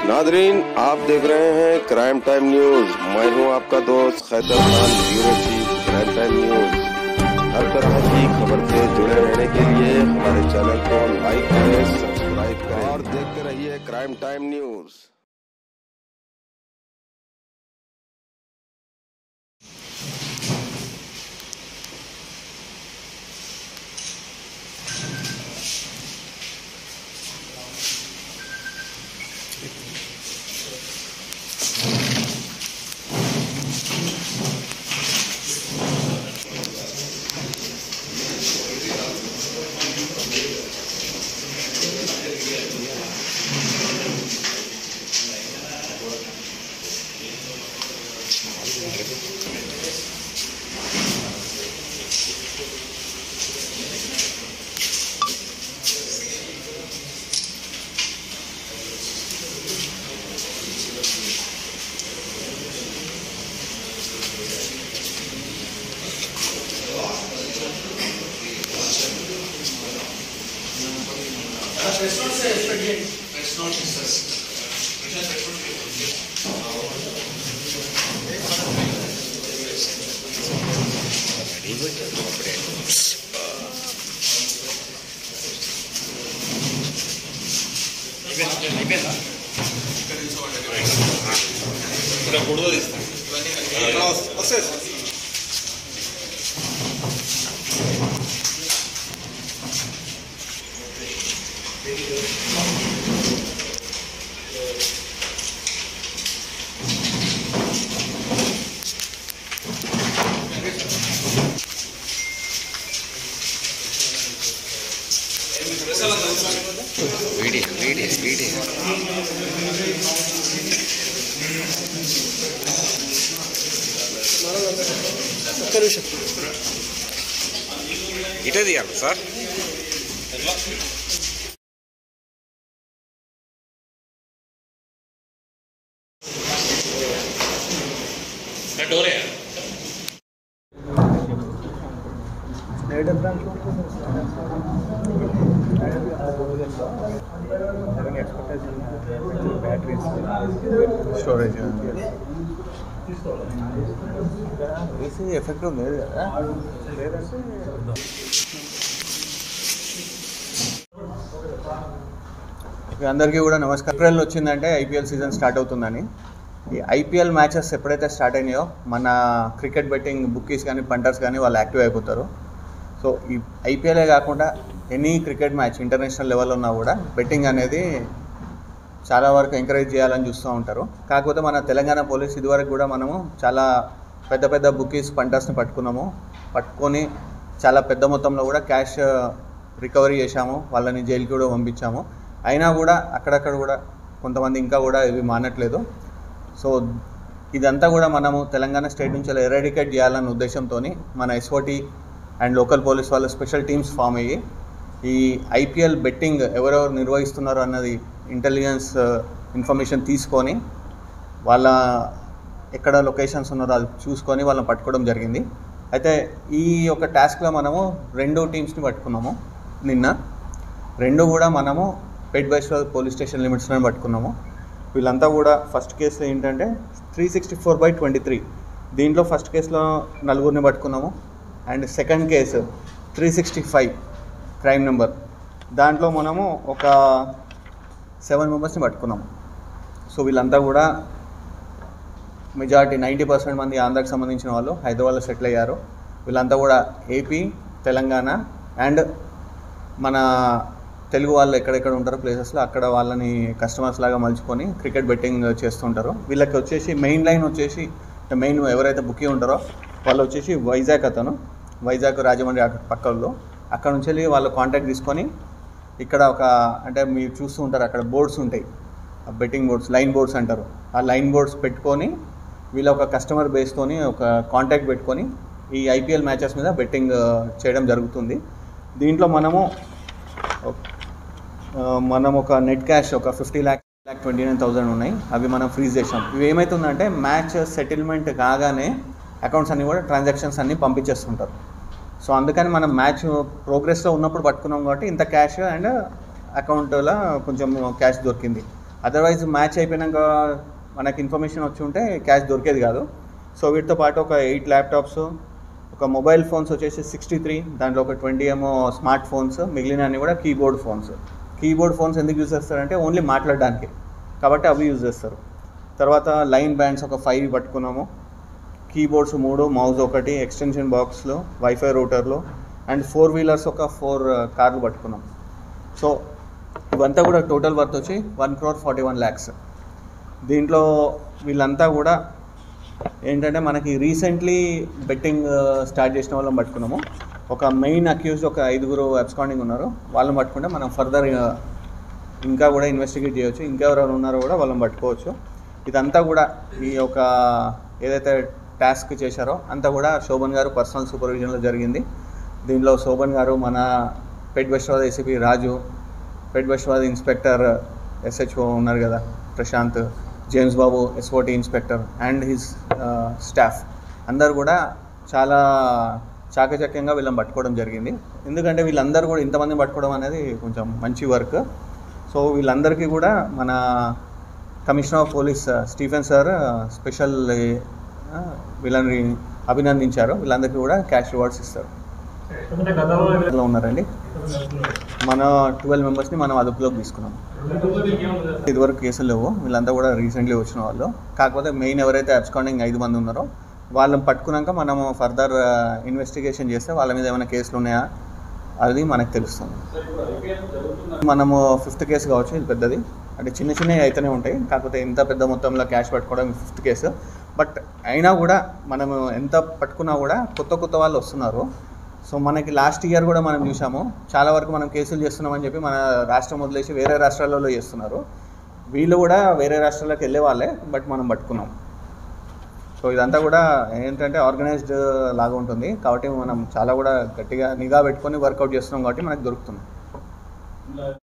Nadreen आप देख रहे हैं क्राइम टाइम न्यूज मैं हूं आपका दोस्त Khaitar Khan bureau chief crime time news हर तरह की खबर से जुड़े रहने के लिए हमारे चैनल को लाइक करें सब्सक्राइब करें और देखते रहिए crime time news video video video ఒక్క నిమిషం ఇటే తీయాలి సార్ స్నైడర్ దాంట్లో బ్యాటరీస్ స్టోరేజ్ ఏసీ ఎఫెక్ట్ ఉంది కదా లేదంటే ఓకే, అందరికీ కూడా నమస్కారం ఏప్రిల్ వచ్చిందంటే ఐపీఎల్ సీజన్ స్టార్ట్ అవుతుందని ఈ ఐపీఎల్ మ్యాచెస్ ఎప్పుడైతే స్టార్ట్ అయినాయో మన క్రికెట్ బెట్టింగ్ బుక్కీస్ కానీ పంటర్స్ కానీ వాళ్ళు యాక్టివ్ అయిపోతారు సో ఈ ఐపీఎలే కాకుండా ఎనీ క్రికెట్ మ్యాచ్ ఇంటర్నేషనల్ లెవెల్లో ఉన్నా కూడా బెట్టింగ్ అనేది చాలా వరకు ఎంకరేజ్ చేయాలని చూస్తూ ఉంటారు కాకపోతే మన తెలంగాణ పోలీస్ ఇదివరకు కూడా మనము చాలా పెద్ద పెద్ద బుకీస్ పంటర్స్ని పట్టుకున్నాము పట్టుకొని చాలా పెద్ద మొత్తంలో కూడా క్యాష్ రికవరీ చేశాము వాళ్ళని జైలుకి కూడా పంపించాము అయినా కూడా అక్కడక్కడ కూడా కొంతమంది ఇంకా కూడా ఇవి మానట్లేదు సో ఇదంతా కూడా మనము తెలంగాణ స్టేట్ నుంచి ఎరాడికేట్ చేయాలన్న ఉద్దేశంతో మన ఎస్ఓటి అండ్ లోకల్ పోలీస్ వాళ్ళ స్పెషల్ టీమ్స్ ఫామ్ అయ్యి ఈ ఐపీఎల్ బెట్టింగ్ ఎవరెవరు నిర్వహిస్తున్నారు అన్నది ఇంటెలిజెన్స్ ఇన్ఫర్మేషన్ తీసుకొని వాళ్ళ ఎక్కడ లొకేషన్స్ ఉన్నారో అది చూసుకొని వాళ్ళని పట్టుకోవడం జరిగింది అయితే ఈ యొక్క టాస్క్లో మనము రెండు టీమ్స్ని పట్టుకున్నాము నిన్న రెండు కూడా మనము పెట్ బైస్టర్ పోలీస్ స్టేషన్ లిమిట్స్లో పట్టుకున్నాము వీళ్ళంతా కూడా ఫస్ట్ కేసులో ఏంటంటే three sixty four by twenty three దీంట్లో ఫస్ట్ కేసులో నలుగురిని పట్టుకున్నాము and second case three sixty five crime number దాంట్లో మనము ఒక సెవెన్ మెంబర్స్ని పట్టుకున్నాము సో వీళ్ళంతా కూడా మెజారిటీ నైంటీ పర్సెంట్ మంది ఆంధ్రాకి సంబంధించిన వాళ్ళు హైదరాబాద్లో సెటిల్ అయ్యారు వీళ్ళంతా కూడా ఏపీ తెలంగాణ అండ్ మన తెలుగు వాళ్ళు ఎక్కడెక్కడ ఉంటారో ప్లేసెస్లో అక్కడ వాళ్ళని కస్టమర్స్ లాగా మలుచుకొని క్రికెట్ బెట్టింగ్ చేస్తుంటారు వీళ్ళకి వచ్చేసి మెయిన్ లైన్ వచ్చేసి మెయిన్ ఎవరైతే బుకింగ్ ఉంటారో వాళ్ళు వచ్చేసి వైజాగ్ అతను వైజాగ్ రాజమండ్రి అక్కడ పక్కల్లో అక్కడ నుంచి వెళ్ళి వాళ్ళు కాంటాక్ట్ తీసుకొని ఇక్కడ ఒక అంటే మీరు చూస్తూ ఉంటారు అక్కడ బోర్డ్స్ ఉంటాయి బెట్టింగ్ బోర్డ్స్ లైన్ బోర్డ్స్ అంటారు ఆ లైన్ బోర్డ్స్ పెట్టుకొని వీళ్ళ ఒక కస్టమర్ బేస్తోని ఒక కాంటాక్ట్ పెట్టుకొని ఈ ఐపీఎల్ మ్యాచెస్ మీద బెట్టింగ్ చేయడం జరుగుతుంది దీంట్లో మనము ఆ, మనం ఒక నెట్ క్యాష్ ఒక fifty lakh lakh twenty nine thousand ఉన్నాయి అవి మనం ఫ్రీజ్ చేసాం ఇవి ఏమవుతుందంటే మ్యాచ్ సెటిల్మెంట్ కాగానే అకౌంట్స్ అన్నీ కూడా ట్రాన్సాక్షన్స్ అన్నీ పంపించేస్తుంటారు సో అందుకని మనం మ్యాచ్ ప్రోగ్రెస్లో ఉన్నప్పుడు పట్టుకున్నాం కాబట్టి ఇంత క్యాష్ అండ్ అకౌంట్లో కొంచెం క్యాష్ దొరికింది అదర్వైజ్ మ్యాచ్ అయిపోయినాక మనకి ఇన్ఫర్మేషన్ వచ్చి ఉంటే క్యాష్ దొరికేది కాదు సో వీటితో పాటు ఒక ఎయిట్ ల్యాప్టాప్స్ ఒక మొబైల్ ఫోన్స్ వచ్చేసి సిక్స్టీ త్రీ దాంట్లో ఒక ట్వంటీ ఏమో స్మార్ట్ ఫోన్స్ మిగిలిన అన్ని కూడా కీబోర్డ్ ఫోన్స్ కీబోర్డ్ ఫోన్స్ ఎందుకు యూజ్ చేస్తారంటే ఓన్లీ మాట్లాడడానికి కాబట్టి అవి యూజ్ చేస్తారు తర్వాత లైన్ బ్యాండ్స్ ఒక ఫైవ్ పట్టుకున్నాము కీబోర్డ్స్ మూడు మౌజ్ ఒకటి ఎక్స్టెన్షన్ బాక్స్లో వైఫై రూటర్లో అండ్ ఫోర్ వీలర్స్ ఒక ఫోర్ కార్లు పట్టుకున్నాం సో ఇవంతా కూడా టోటల్ వర్త్ వచ్చి one crore forty one lakhs దీంట్లో వీళ్ళంతా కూడా ఏంటంటే మనకి రీసెంట్లీ బెట్టింగ్ స్టార్ట్ చేసిన వాళ్ళని పట్టుకున్నాము ఒక మెయిన్ అక్యూజ్డ్ ఒక ఐదుగురు అబ్స్కాండింగ్ ఉన్నారు వాళ్ళని పట్టుకుంటే మనం ఫర్దర్ ఇంకా కూడా ఇన్వెస్టిగేట్ చేయొచ్చు ఇంకా ఎవరైనా ఉన్నారో కూడా వాళ్ళని పట్టుకోవచ్చు ఇదంతా కూడా ఈ యొక్క ఏదైతే టాస్క్ చేశారో అంతా కూడా శోభన్ గారు పర్సనల్ సూపర్విజన్లో జరిగింది దీనిలో శోభన్ గారు మన పెట్ బెస్వాద్ ఏసీపీ రాజు పెట్ బెస్వాద్ ఇన్స్పెక్టర్ ఎస్హెచ్ఓ ఉన్నారు కదా Prashanth James Babu SOT inspector and his staff అందరు కూడా చాలా చాకచక్యంగా వీళ్ళని పట్టుకోవడం జరిగింది ఎందుకంటే వీళ్ళందరూ కూడా ఇంతమంది పట్టుకోవడం అనేది కొంచెం మంచి వర్క్ సో వీళ్ళందరికీ కూడా మన commissioner of police Stephen sir special వీళ్ళని అభినందించారు వీళ్ళందరికీ కూడా క్యాష్ రివార్డ్స్ ఇస్తారు లో ఉన్నారండి మన ట్వెల్వ్ మెంబర్స్ని మనం అదుపులోకి తీసుకున్నాం ఇదివరకు కేసులు లేవు వీళ్ళంతా కూడా రీసెంట్లీ వచ్చిన వాళ్ళు కాకపోతే మెయిన్ ఎవరైతే అబ్స్కాండింగ్ ఐదు మంది ఉన్నారో వాళ్ళని పట్టుకున్నాక మనము ఫర్దర్ ఇన్వెస్టిగేషన్ చేస్తే వాళ్ళ మీద ఏమైనా కేసులు ఉన్నాయా అది మనకు తెలుస్తుంది మనము ఫిఫ్త్ కేసు కావచ్చు ఇది పెద్దది అంటే చిన్న చిన్నవి అయితేనే ఉంటాయి కాకపోతే ఎంత పెద్ద మొత్తంలో క్యాష్ పట్టుకోవడం ఫిఫ్త్ కేసు బట్ అయినా కూడా మనము ఎంత పట్టుకున్నా కూడా కొత్త కొత్త వాళ్ళు వస్తున్నారు సో మనకి లాస్ట్ ఇయర్ కూడా మనం చూసాము చాలా వరకు మనం కేసులు చేస్తున్నామని చెప్పి మన రాష్ట్రం వదిలేసి వేరే రాష్ట్రాలలో చేస్తున్నారు వీళ్ళు కూడా వేరే రాష్ట్రాలకు వెళ్ళే వాళ్ళే బట్ మనం పట్టుకున్నాం సో ఇదంతా కూడా ఏంటంటే ఆర్గనైజ్డ్ లాగా ఉంటుంది కాబట్టి మనం చాలా కూడా గట్టిగా నిఘా పెట్టుకొని వర్కౌట్ చేస్తున్నాం కాబట్టి మనకు దొరుకుతుంది